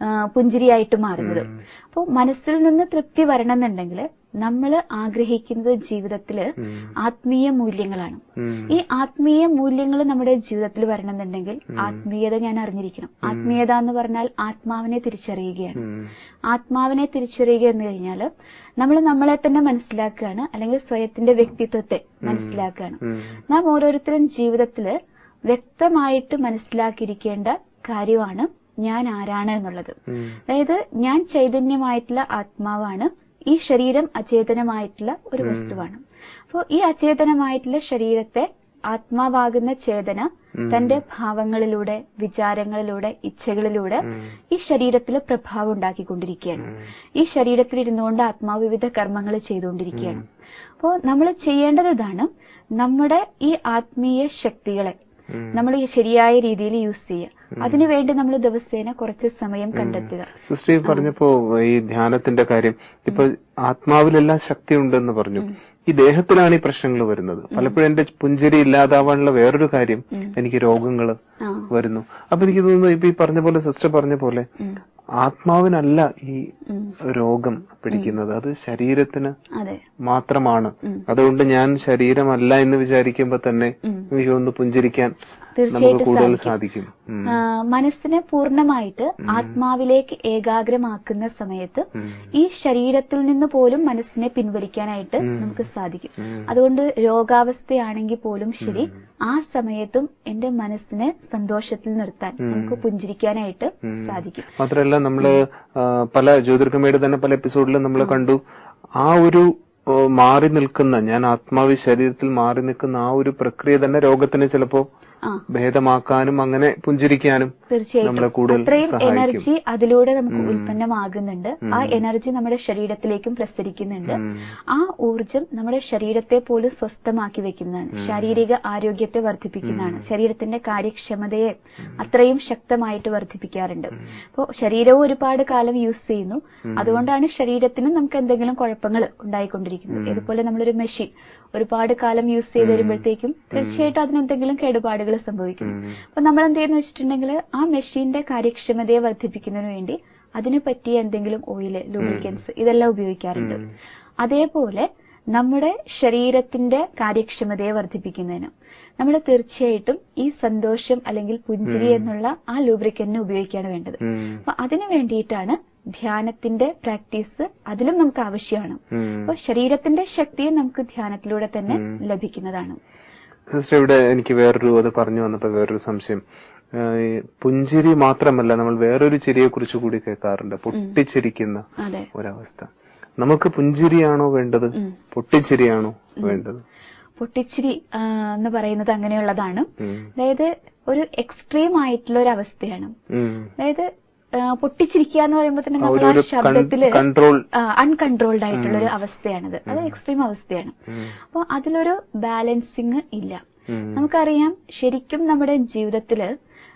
ആ, പുഞ്ചിരിയായിട്ട് മാറുന്നത് അപ്പോൾ മനസ്സിൽ നിന്ന് തൃപ്തി വരണമെന്നുണ്ടെങ്കിൽ നമ്മൾ ആഗ്രഹിക്കുന്നത് ജീവിതത്തില് ആത്മീയ മൂല്യങ്ങളാണ് ഈ ആത്മീയ മൂല്യങ്ങൾ നമ്മുടെ ജീവിതത്തിൽ വരണമെന്നുണ്ടെങ്കിൽ ആത്മീയത ഞാൻ അറിഞ്ഞിരിക്കണം ആത്മീയത എന്ന് പറഞ്ഞാൽ ആത്മാവിനെ തിരിച്ചറിയുകയാണ് ആത്മാവിനെ തിരിച്ചറിയുക എന്ന് കഴിഞ്ഞാൽ നമ്മൾ നമ്മളെ തന്നെ മനസ്സിലാക്കുകയാണ് അല്ലെങ്കിൽ സ്വയത്തിന്റെ വ്യക്തിത്വത്തെ മനസ്സിലാക്കുകയാണ് നാം ഓരോരുത്തരും ജീവിതത്തില് വ്യക്തമായിട്ട് മനസ്സിലാക്കിയിരിക്കേണ്ട കാര്യമാണ് ഞാൻ ആരാണ് എന്നുള്ളത് അതായത് ഞാൻ ചൈതന്യമായിട്ടുള്ള ആത്മാവാണ് ഈ ശരീരം അചേതനമായിട്ടുള്ള ഒരു വസ്തുവാണ് അപ്പോൾ ഈ അചേതനമായിട്ടുള്ള ശരീരത്തെ ആത്മാവാകുന്ന ചേതന തന്റെ ഭാവങ്ങളിലൂടെ വിചാരങ്ങളിലൂടെ ഇച്ഛകളിലൂടെ ഈ ശരീരത്തിൽ പ്രഭാവം ഉണ്ടാക്കിക്കൊണ്ടിരിക്കുകയാണ് ഈ ശരീരത്തിൽ ഇരുന്നുകൊണ്ട് ആത്മാവ് വിവിധ കർമ്മങ്ങൾ ചെയ്തുകൊണ്ടിരിക്കുകയാണ് അപ്പോൾ നമ്മൾ ചെയ്യേണ്ടത് ഇതാണ് നമ്മുടെ ഈ ആത്മീയ ശക്തികളെ നമ്മൾ ഈ ശരിയായ രീതിയിൽ യൂസ് ചെയ്യുക അതിനുവേണ്ടി നമ്മൾ ദിവസേന കുറച്ച് സമയം കണ്ടെത്തുക
സിസ്റ്റർ ഈ പറഞ്ഞപ്പോ ഈ ധ്യാനത്തിന്റെ കാര്യം ഇപ്പൊ ആത്മാവിലെല്ലാം ശക്തി ഉണ്ടെന്ന് പറഞ്ഞു ഈ ദേഹത്തിലാണ് ഈ പ്രശ്നങ്ങൾ വരുന്നത് പലപ്പോഴും എന്റെ പുഞ്ചിരി ഇല്ലാതാവാനുള്ള വേറൊരു കാര്യം എനിക്ക് രോഗങ്ങൾ
ആ
വരുന്നു അപ്പൊ എനിക്ക് തോന്നുന്നു ഇപ്പൊ ഈ പറഞ്ഞ പോലെ സിസ്റ്റർ പറഞ്ഞ പോലെ
ഉം.
ആത്മാവിനല്ല ഈ
ഉം.
രോഗം പിടിക്കുന്നത് അത് ശരീരത്തിന്
അതെ
മാത്രമാണ്
ഉം.
അതുകൊണ്ട് ഞാൻ ശരീരമല്ല എന്ന് വിചാരിക്കുമ്പോ തന്നെ
ഉം.
എനിക്ക് ഒന്ന് പുഞ്ചിരിക്കാൻ നമുക്ക്
തീർച്ചയായിട്ടും
കൂടുതൽ
സാധിക്കും.
സാധിക്കും ഉം.
ആ, മനസ്സിനെ പൂർണ്ണമായിട്ട് ആത്മാവിലേക്ക് ഏകാഗ്രമാക്കുന്ന സമയത്ത്
ഉം.
ഈ ശരീരത്തിൽ നിന്ന് പോലും മനസ്സിനെ പിൻവലിക്കാനായിട്ട് നമുക്ക് സാധിക്കും
ഉം.
അതുകൊണ്ട് രോഗാവസ്ഥയാണെങ്കിൽ പോലും ശരി ആ സമയത്തും എന്റെ മനസ്സിനെ സന്തോഷത്തിൽ നിർത്താൻ നമുക്ക് പുഞ്ചിരിക്കാനായിട്ട് സാധിക്കും
മാത്രമല്ല നമ്മള് ആ, പല ജ്യോതിർഗമയുടെ തന്നെ പല എപ്പിസോഡിലും നമ്മൾ കണ്ടു ആ ഒരു ഓ, മാറി നിൽക്കുന്ന ഞാൻ ആത്മാവ് ശരീരത്തിൽ മാറി നിൽക്കുന്ന ആ ഒരു പ്രക്രിയ തന്നെ രോഗത്തിന് ചിലപ്പോ
ആ
ഭേദമാക്കാനും അങ്ങനെ പുഞ്ചിരിക്കാനും നമ്മളെ
തീർച്ചയായിട്ടും
കൂടുതൽ
അത്രയും
സഹായിക്കും.
എനർജി അതിലൂടെ നമുക്ക് ഉൽപ്പന്നമാകുന്നുണ്ട് ആ എനർജി നമ്മുടെ ശരീരത്തിലേക്കും പ്രസരിക്കുന്നുണ്ട്
ഉം.
ആ ഊർജം നമ്മുടെ ശരീരത്തെ പോലും സ്വസ്ഥമാക്കി വെക്കുന്നതാണ് ശാരീരിക ആരോഗ്യത്തെ വർദ്ധിപ്പിക്കുന്നതാണ് ശരീരത്തിന്റെ കാര്യക്ഷമതയെ അത്രയും ശക്തമായിട്ട് വർദ്ധിപ്പിക്കാറുണ്ട് അപ്പോൾ ശരീരവും ഒരുപാട് കാലം യൂസ് ചെയ്യുന്നു അതുകൊണ്ടാണ് ശരീരത്തിനും നമുക്ക് എന്തെങ്കിലും കുഴപ്പങ്ങൾ ഉണ്ടായിക്കൊണ്ടിരിക്കുന്നത് ഇതുപോലെ നമ്മളൊരു മെഷീൻ ഒരുപാട് കാലം യൂസ് ചെയ്ത് വരുമ്പോഴത്തേക്കും തീർച്ചയായിട്ടും അതിന് എന്തെങ്കിലും കേടുപാടുകൾ സംഭവിക്കും അപ്പൊ നമ്മൾ എന്ത് ചെയ്യുന്ന വെച്ചിട്ടുണ്ടെങ്കിൽ ആ മെഷീന്റെ കാര്യക്ഷമതയെ വർദ്ധിപ്പിക്കുന്നതിന് വേണ്ടി അതിന് പറ്റിയ എന്തെങ്കിലും ഓയില് ലൂബ്രിക്കൻസ് ഇതെല്ലാം ഉപയോഗിക്കാറുണ്ട് അതേപോലെ നമ്മുടെ ശരീരത്തിന്റെ കാര്യക്ഷമതയെ വർദ്ധിപ്പിക്കുന്നതിന് നമ്മൾ തീർച്ചയായിട്ടും ഈ സന്തോഷം അല്ലെങ്കിൽ പുഞ്ചിരി എന്നുള്ള ആ ലൂബ്രിക്കന്റിനെ ഉപയോഗിക്കുകയാണ് വേണ്ടത്
ഉം.
അപ്പൊ അതിനു വേണ്ടിയിട്ടാണ് ധ്യാനത്തിന്റെ പ്രാക്ടീസ് അതിലും നമുക്ക് ആവശ്യമാണ്
ഉം.
അപ്പൊ ശരീരത്തിന്റെ ശക്തിയും നമുക്ക് ധ്യാനത്തിലൂടെ തന്നെ ലഭിക്കുന്നതാണ്
സിസ്റ്റർ ഇവിടെ എനിക്ക് വേറൊരു അത് പറഞ്ഞു വന്നപ്പോ വേറൊരു സംശയം ആ, ഈ പുഞ്ചിരി മാത്രമല്ല നമ്മൾ വേറൊരു ചിരിയെ കുറിച്ച് കൂടി കേൾക്കാറുണ്ട് പൊട്ടിച്ചിരിക്കുന്ന
അതെ
ഒരവസ്ഥ നമുക്ക് പുഞ്ചിരിയാണോ വേണ്ടത്
ഉം.
പൊട്ടിച്ചിരിയാണോ വേണ്ടത്
പൊട്ടിച്ചിരി ആ, എന്ന് പറയുന്നത് അങ്ങനെയുള്ളതാണ്
ഉം.
അതായത് ഒരു എക്സ്ട്രീം ആയിട്ടുള്ള ഒരു അവസ്ഥയാണ്
ഉം.
അതായത് ആ, പൊട്ടിച്ചിരിക്കുക എന്ന് പറയുമ്പോൾ തന്നെ
ആ,
നമ്മൾ
ഒരു-
ആ
ഒരു
ശബ്ദത്തില്
കൺട്രോൾ
അൺകൺട്രോൾഡ് ആയിട്ടുള്ള ഒരു അവസ്ഥയാണത് അത് എക്സ്ട്രീം അവസ്ഥയാണ്
ഉം.
അപ്പോൾ അതിലൊരു ബാലൻസിങ് ഇല്ല
ഉം.
നമുക്കറിയാം ശരിക്കും നമ്മുടെ ജീവിതത്തില്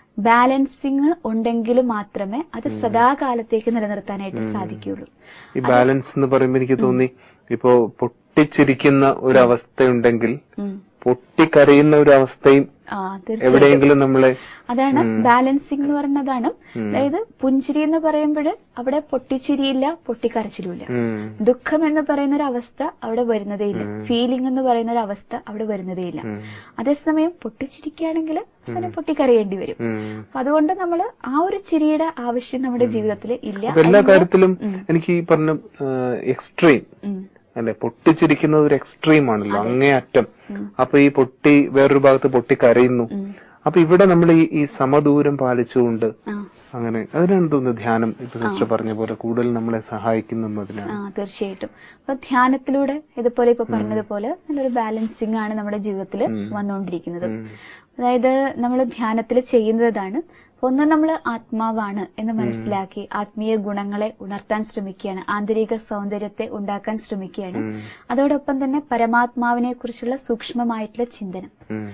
ബാലൻസിങ് ഉണ്ടെങ്കിൽ മാത്രമേ അത് സദാകാലത്തേക്ക് നിലനിർത്താനായിട്ട് സാധിക്കുകയുള്ളൂ
ഈ ബാലൻസ് എന്ന് പറയുമ്പോ എനിക്ക് തോന്നി ഇപ്പോ പൊട്ടിച്ചിരിക്കുന്ന ഒരു അവസ്ഥയുണ്ടെങ്കിൽ
ഉം.
പൊട്ടിക്കരയുന്ന ഒരു അവസ്ഥയും
ആ തീർച്ചയായും
എവിടെയെങ്കിലും നമ്മളെ
അതാണ് ബാലൻസിങ് എന്ന് പറയുന്നതാണ് അതായത് പുഞ്ചിരി എന്ന് പറയുമ്പോൾ അവിടെ പൊട്ടിച്ചിരിയില്ല പൊട്ടിക്കരച്ചിലുമില്ല
ഉം.
ദുഃഖം എന്ന് പറയുന്ന ഒരു അവസ്ഥ അവിടെ വരുന്നതേയില്ല ഫീലിംഗ് എന്ന് പറയുന്ന ഒരു അവസ്ഥ അവിടെ വരുന്നതേയില്ല
ഉം.
അതേസമയം പൊട്ടിച്ചിരിക്കുകയാണെങ്കിൽ അതിനെ പൊട്ടിക്കരയേണ്ടി വരും
ഉം.
അപ്പൊ അതുകൊണ്ട് നമ്മൾ ആ ഒരു ചിരിയുടെ ആവശ്യം നമ്മുടെ ജീവിതത്തിൽ ഇല്ല
അപ്പൊ എല്ലാ
അതിന്റെ-
കാര്യത്തിലും എനിക്ക് ഈ പറഞ്ഞ എക്സ്ട്രീം
ഉം.
അല്ലെ പൊട്ടിച്ചിരിക്കുന്നത് ഒരു എക്സ്ട്രീം ആണല്ലോ അങ്ങേയറ്റം അപ്പൊ ഈ പൊട്ടി വേറൊരു ഭാഗത്ത് പൊട്ടി കരയുന്നു
ഉം.
അപ്പൊ ഇവിടെ നമ്മൾ ഈ ഈ സമദൂരം പാലിച്ചുകൊണ്ട്
ആ
അങ്ങനെ അതിനാണ് തോന്നുന്നത് ധ്യാനം ഇപ്പൊ സിസ്റ്റർ പറഞ്ഞ പോലെ കൂടുതൽ നമ്മളെ സഹായിക്കുന്നതിനാണ്
ആ തീർച്ചയായിട്ടും അപ്പൊ ധ്യാനത്തിലൂടെ ഇതുപോലെ ഇപ്പൊ പറഞ്ഞതുപോലെ നല്ലൊരു ബാലൻസിങ് ആണ് നമ്മുടെ ജീവിതത്തിൽ വന്നുകൊണ്ടിരിക്കുന്നത് അതായത് നമ്മൾ ധ്യാനത്തിൽ ചെയ്യുന്നതാണ് ഒന്ന് നമ്മൾ ആത്മാവാണ് എന്ന് മനസ്സിലാക്കി ആത്മീയ ഗുണങ്ങളെ ഉണർത്താൻ ശ്രമിക്കുകയാണ് ആന്തരിക സൗന്ദര്യത്തെ ഉണ്ടാക്കാൻ ശ്രമിക്കുകയാണ് അതോടൊപ്പം തന്നെ പരമാത്മാവിനെ കുറിച്ചുള്ള സൂക്ഷ്മമായിട്ടുള്ള ചിന്തനം
ഉം.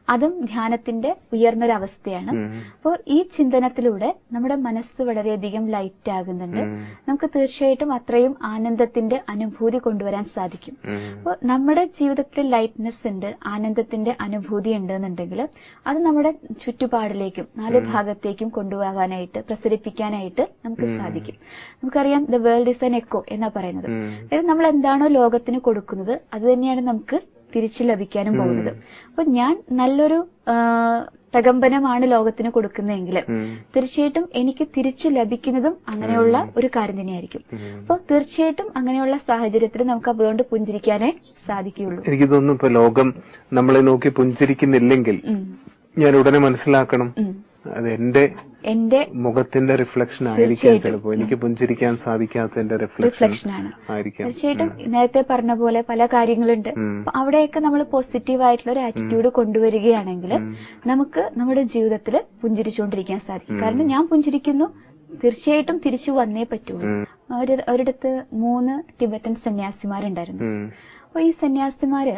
അതും ധ്യാനത്തിന്റെ ഉയർന്നൊരവസ്ഥയാണ്
ഉം.
അപ്പോൾ ഈ ചിന്തനത്തിലൂടെ നമ്മുടെ മനസ്സ് വളരെയധികം ലൈറ്റ് ആകുന്നുണ്ട്
ഉം.
നമുക്ക് തീർച്ചയായിട്ടും അത്രയും ആനന്ദത്തിന്റെ അനുഭൂതി കൊണ്ടുവരാൻ സാധിക്കും
ഉം.
അപ്പോൾ നമ്മുടെ ജീവിതത്തിൽ ലൈറ്റ്നെസ് ഉണ്ട് ആനന്ദത്തിന്റെ അനുഭൂതി ഉണ്ട് എന്നുണ്ടെങ്കിൽ അത് നമ്മുടെ ചുറ്റുപാടിലേക്കും നാല് ഭാഗത്തേക്കും കൊണ്ടുപോകാനായിട്ട് പ്രസരിപ്പിക്കാനായിട്ട് നമുക്ക് സാധിക്കും നമുക്കറിയാം the world is an echo എന്നാ പറയുന്നത്
ഉം.
അതായത് നമ്മൾ എന്താണോ ലോകത്തിന് കൊടുക്കുന്നത് അത് തന്നെയാണ് നമുക്ക് തിരിച്ചു ലഭിക്കാനും പോകുന്നത് അപ്പൊ ഞാൻ നല്ലൊരു ആ, പ്രകമ്പനമാണ് ലോകത്തിന് കൊടുക്കുന്നതെങ്കിൽ
ഉം.
തീർച്ചയായിട്ടും എനിക്ക് തിരിച്ചു ലഭിക്കുന്നതും അങ്ങനെയുള്ള ഒരു കാര്യം തന്നെയായിരിക്കും അപ്പൊ തീർച്ചയായിട്ടും അങ്ങനെയുള്ള സാഹചര്യത്തിൽ നമുക്ക് അതുകൊണ്ട് പുഞ്ചിരിക്കാനേ സാധിക്കുകയുള്ളൂ
എനിക്ക് തോന്നുന്നു ഇപ്പൊ ലോകം നമ്മളെ നോക്കി പുഞ്ചിരിക്കുന്നില്ലെങ്കിൽ
ഉം.
ഞാൻ ഉടനെ മനസ്സിലാക്കണം
ഉം.
അത് എന്റെ
എന്റെ
മുഖത്തിന്റെ റിഫ്ലക്ഷൻ ആയിരിക്കാം
തീർച്ചയായിട്ടും.
ചിലപ്പോ എനിക്ക് പുഞ്ചിരിക്കാൻ സാധിക്കാത്തതിന്റെ റിഫ്ലക്ഷൻ
റിഫ്ലക്ഷൻ ആണ്
ആയിരിക്കാം
തീർച്ചയായിട്ടും നേരത്തെ പറഞ്ഞ പോലെ പല കാര്യങ്ങളുണ്ട്
ഉം.
അപ്പൊ അവിടെയൊക്കെ നമ്മൾ പോസിറ്റീവ് ആയിട്ടുള്ള ഒരു ആറ്റിറ്റ്യൂഡ് കൊണ്ടുവരികയാണെങ്കിൽ നമുക്ക് നമ്മുടെ ജീവിതത്തിൽ പുഞ്ചിരിച്ചുകൊണ്ടിരിക്കാൻ സാധിക്കും കാരണം ഞാൻ പുഞ്ചിരിക്കുന്നു തീർച്ചയായിട്ടും തിരിച്ചു വന്നേ പറ്റുള്ളൂ
ഉം.
ഒരു ഒരിടത്ത് മൂന്ന് ടിബറ്റൻ സന്യാസിമാരുണ്ടായിരുന്നു
ഉം.
അപ്പൊ ഈ സന്യാസിമാര്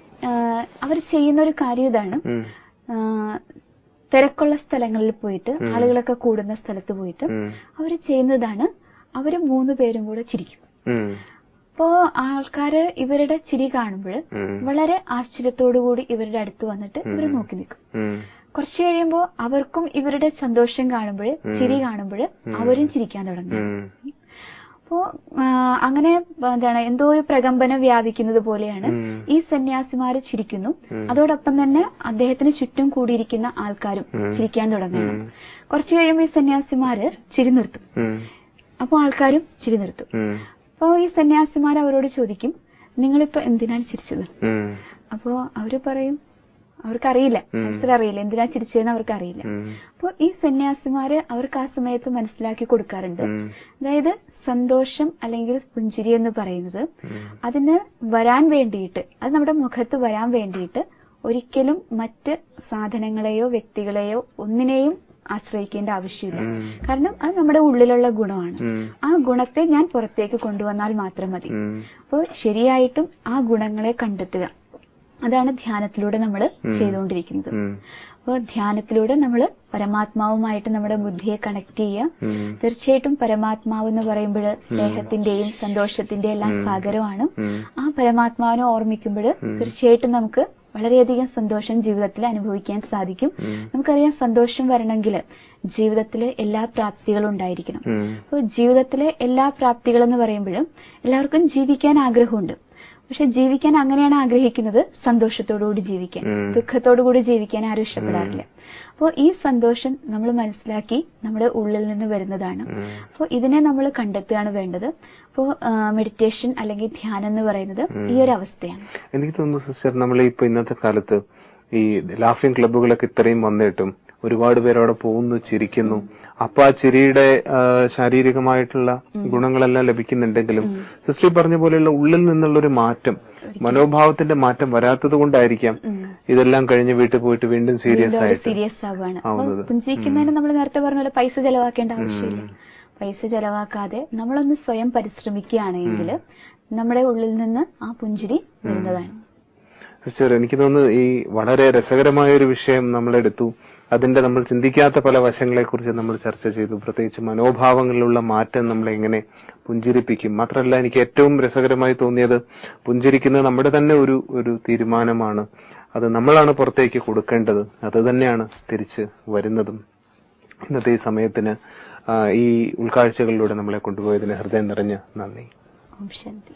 അവർ ചെയ്യുന്ന ഒരു കാര്യം ഇതാണ്
ഉം.
ആ, തിരക്കുള്ള സ്ഥലങ്ങളിൽ പോയിട്ട് ആളുകളൊക്കെ കൂടുന്ന സ്ഥലത്ത് പോയിട്ട്
ഉം.
അവർ ചെയ്യുന്നതാണ് അവര് മൂന്ന് പേരും കൂടെ ചിരിക്കും
ഉം.
അപ്പോ ആൾക്കാര് ഇവരുടെ ചിരി കാണുമ്പോൾ
ഉം.
വളരെ ആശ്ചര്യത്തോടുകൂടി ഇവരുടെ അടുത്ത് വന്നിട്ട് ഇവർ നോക്കി നിൽക്കും
ഉം.
കുറച്ചു കഴിയുമ്പോ അവർക്കും ഇവരുടെ സന്തോഷം കാണുമ്പോൾ ചിരി കാണുമ്പോൾ അവരും ചിരിക്കാൻ തുടങ്ങും
ഉം.
അപ്പോ ആ, അങ്ങനെ എന്താണ് എന്തോ ഒരു പ്രകമ്പനം വ്യാപിക്കുന്നത് പോലെയാണ്
ഉം.
ഈ സന്യാസിമാര് ചിരിക്കുന്നു അതോടൊപ്പം തന്നെ അദ്ദേഹത്തിന് ചുറ്റും കൂടിയിരിക്കുന്ന ആൾക്കാരും ചിരിക്കാൻ തുടങ്ങുന്നു കുറച്ചു കഴിയുമ്പോൾ ഈ സന്യാസിമാര് ചിരി നിർത്തും
ഉം.
അപ്പൊ ആൾക്കാരും ചിരി നിർത്തും
ഉം.
അപ്പോ ഈ സന്യാസിമാർ അവരോട് ചോദിക്കും നിങ്ങളിപ്പോ എന്തിനാണ് ചിരിച്ചത്
ഉം.
അപ്പോ അവര് പറയും അവർക്കറിയില്ല മനസ്സിലറിയില്ല എന്തിനാ ചിരിച്ചതെന്ന് അവർക്കറിയില്ല
ഉം.
അപ്പോ ഈ സന്യാസിമാര് അവർക്ക് ആ സമയത്ത് മനസ്സിലാക്കി കൊടുക്കാറുണ്ട്
ഉം.
അതായത് സന്തോഷം അല്ലെങ്കിൽ പുഞ്ചിരി എന്ന് പറയുന്നത്
ഉം.
അതിന് വരാൻ വേണ്ടിയിട്ട് അത് നമ്മുടെ മുഖത്ത് വരാൻ വേണ്ടിയിട്ട് ഒരിക്കലും മറ്റ് സാധനങ്ങളെയോ വ്യക്തികളെയോ ഒന്നിനെയും ആശ്രയിക്കേണ്ട ആവശ്യമില്ല
ഉം.
കാരണം അത് നമ്മുടെ ഉള്ളിലുള്ള ഗുണമാണ്
ഉം.
ആ ഗുണത്തെ ഞാൻ പുറത്തേക്ക് കൊണ്ടുവന്നാൽ മാത്രം മതി
ഉം.
അപ്പോൾ ശരിയായിട്ടും ആ ഗുണങ്ങളെ കണ്ടെത്തുക അതാണ് ധ്യാനത്തിലൂടെ നമ്മൾ ചെയ്തുകൊണ്ടിരിക്കുന്നത്
ഉം.
അപ്പോൾ ധ്യാനത്തിലൂടെ നമ്മൾ പരമാത്മാവുമായിട്ട് നമ്മുടെ ബുദ്ധിയെ കണക്ട് ചെയ്യുക
ഉം.
തീർച്ചയായിട്ടും പരമാത്മാവ് എന്ന് പറയുമ്പോൾ സ്നേഹത്തിന്റെയും സന്തോഷത്തിന്റെയും എല്ലാം സാഗരമാണ്
ഉം.
ആ പരമാത്മാവിനെ ഓർമ്മിക്കുമ്പോൾ തീർച്ചയായിട്ടും നമുക്ക് വളരെയധികം സന്തോഷം ജീവിതത്തിൽ അനുഭവിക്കാൻ സാധിക്കും നമുക്കറിയാം സന്തോഷം വരണമെങ്കിൽ ജീവിതത്തിൽ എല്ലാ പ്രാപ്തികളും ഉണ്ടായിരിക്കണം
ഉം.
അപ്പോൾ ജീവിതത്തിലെ എല്ലാ പ്രാപ്തികളെന്ന് പറയുമ്പോഴും എല്ലാവർക്കും ജീവിക്കാൻ ആഗ്രഹമുണ്ട് പക്ഷെ ജീവിക്കാൻ അങ്ങനെയാണ് ആഗ്രഹിക്കുന്നത് സന്തോഷത്തോടുകൂടി ജീവിക്കാൻ
ഉം.
ദുഃഖത്തോടുകൂടി ജീവിക്കാൻ ആരും ഇഷ്ടപ്പെടാറില്ല അപ്പോൾ ഈ സന്തോഷം നമ്മൾ മനസ്സിലാക്കി നമ്മുടെ ഉള്ളിൽ നിന്ന് വരുന്നതാണ്
ഉം.
അപ്പോൾ ഇതിനെ നമ്മൾ കണ്ടെത്തുകയാണ് വേണ്ടത് അപ്പോൾ മെഡിറ്റേഷൻ അല്ലെങ്കിൽ ധ്യാനം എന്ന് പറയുന്നത് ഈ ഒരു അവസ്ഥയാണ്
എനിക്ക് തോന്നുന്നു സിസ്റ്റർ നമ്മൾ ഇപ്പൊ ഇന്നത്തെ കാലത്ത് ഈ ലാഫിംഗ് ക്ലബ്ബുകളൊക്കെ ഇത്രയും വന്നിട്ടും ഒരുപാട് പേര് അവിടെ പോകുന്നു ചിരിക്കുന്നു അപ്പൊ ആ ചിരിയുടെ ആ, ശാരീരികമായിട്ടുള്ള ഗുണങ്ങളെല്ലാം ലഭിക്കുന്നുണ്ടെങ്കിലും സിസ്റ്റർ ഈ പറഞ്ഞ പോലെയുള്ള ഉള്ളിൽ നിന്നുള്ള ഒരു മാറ്റം മനോഭാവത്തിന്റെ മാറ്റം വരാത്തത് കൊണ്ടായിരിക്കാം ഇതെല്ലാം കഴിഞ്ഞ് വീട്ടിൽ പോയിട്ട് വീണ്ടും സീരിയസ് ആയിട്ട്
സീരിയസ് ആവുകയാണ് അപ്പോൾ
ആവുന്നത്.
പുഞ്ചിരിക്കുന്നതിന് നമ്മൾ നേരത്തെ പറഞ്ഞ പോലെ പൈസ ചെലവാക്കേണ്ട ആവശ്യമില്ല പൈസ ചെലവാക്കാതെ നമ്മളൊന്ന് സ്വയം പരിശ്രമിക്കുകയാണെങ്കിൽ നമ്മുടെ ഉള്ളിൽ നിന്ന് ആ പുഞ്ചിരി വരുന്നതാണ്
സിസ്റ്റർ എനിക്ക് തോന്നുന്നു ഈ വളരെ രസകരമായ ഒരു വിഷയം നമ്മൾ എടുത്തു അതിന്റെ നമ്മൾ ചിന്തിക്കാത്ത പല വശങ്ങളെ കുറിച്ച് നമ്മൾ ചർച്ച ചെയ്തു പ്രത്യേകിച്ച് മനോഭാവങ്ങളിലുള്ള മാറ്റം നമ്മളെ എങ്ങനെ പുഞ്ചിരിപ്പിക്കും മാത്രമല്ല എനിക്ക് ഏറ്റവും രസകരമായി തോന്നിയത് പുഞ്ചിരിക്കുന്നത് നമ്മുടെ തന്നെ ഒരു ഒരു തീരുമാനമാണ് അത് നമ്മളാണ് പുറത്തേക്ക് കൊടുക്കേണ്ടത് അത് തന്നെയാണ് തിരിച്ച് വരുന്നതും ഇന്നത്തെ ഈ സമയത്തിന് ആ, ഈ ഉൾക്കാഴ്ചകളിലൂടെ നമ്മളെ കൊണ്ടുപോയതിന് ഹൃദയം നിറഞ്ഞ നന്ദി
ഓം ശാന്തി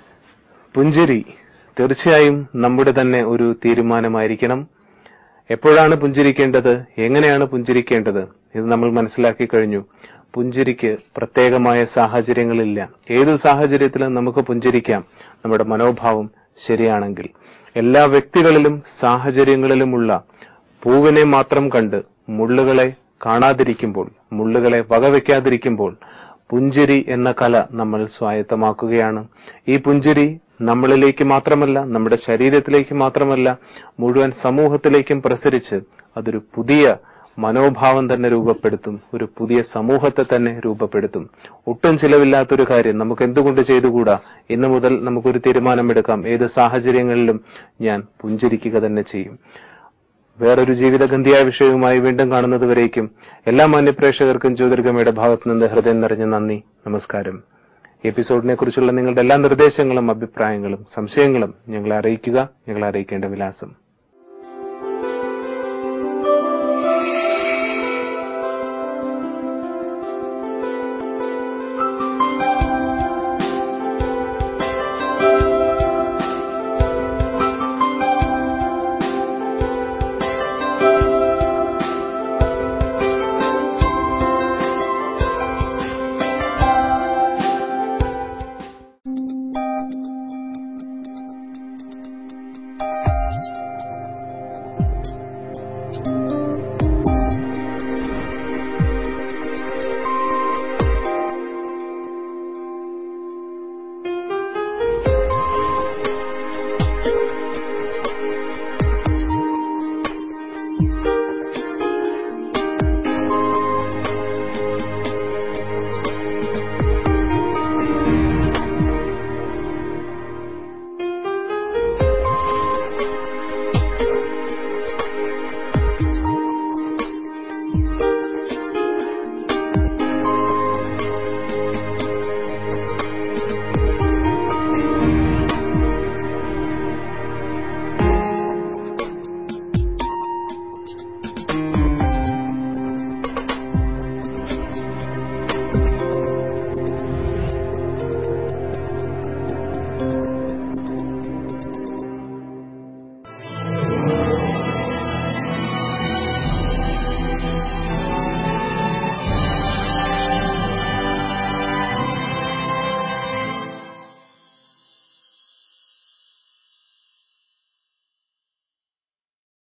പുഞ്ചിരി തീർച്ചയായും നമ്മുടെ തന്നെ ഒരു തീരുമാനമായിരിക്കണം എപ്പോഴാണ് പുഞ്ചിരിക്കേണ്ടത് എങ്ങനെയാണ് പുഞ്ചിരിക്കേണ്ടത് ഇത് നമ്മൾ മനസ്സിലാക്കി കഴിഞ്ഞു പുഞ്ചിരിക്ക് പ്രത്യേകമായ സാഹചര്യങ്ങളില്ല ഏതു സാഹചര്യത്തിലും നമുക്ക് പുഞ്ചിരിക്കാം നമ്മുടെ മനോഭാവം ശരിയാണെങ്കിൽ എല്ലാ വ്യക്തികളിലും സാഹചര്യങ്ങളിലുമുള്ള പൂവിനെ മാത്രം കണ്ട് മുള്ളുകളെ കാണാതിരിക്കുമ്പോൾ മുള്ളുകളെ വകവെക്കാതിരിക്കുമ്പോൾ പുഞ്ചിരി എന്ന കല നമ്മൾ സ്വായത്തമാക്കുകയാണ് ഈ പുഞ്ചിരി നമ്മളിലേക്ക് മാത്രമല്ല നമ്മുടെ ശരീരത്തിലേക്ക് മാത്രമല്ല മുഴുവൻ സമൂഹത്തിലേക്കും പ്രസരിച്ച് അതൊരു പുതിയ മനോഭാവം തന്നെ രൂപപ്പെടുത്തും ഒരു പുതിയ സമൂഹത്തെ തന്നെ രൂപപ്പെടുത്തും ഒട്ടും ചിലവില്ലാത്തൊരു കാര്യം നമുക്ക് എന്തുകൊണ്ട് ചെയ്തുകൂടാ ഇന്നു മുതൽ നമുക്കൊരു തീരുമാനമെടുക്കാം ഏത് സാഹചര്യങ്ങളിലും ഞാൻ പുഞ്ചിരിക്കുക തന്നെ ചെയ്യും വേറൊരു ജീവിതഗന്ധിയായ വിഷയവുമായി വീണ്ടും കാണുന്നതുവരേക്കും എല്ലാ മാന്യപ്രേക്ഷകർക്കും ജ്യോതിർഗമയുടെ ഭാഗത്തു നിന്ന് ഹൃദയം നിറഞ്ഞ നന്ദി നമസ്കാരം ഈ എപ്പിസോഡിനെ കുറിച്ചുള്ള നിങ്ങളുടെ എല്ലാ നിർദ്ദേശങ്ങളും അഭിപ്രായങ്ങളും സംശയങ്ങളും ഞങ്ങളെ അറിയിക്കുക ഞങ്ങളെ അറിയിക്കേണ്ട വിലാസം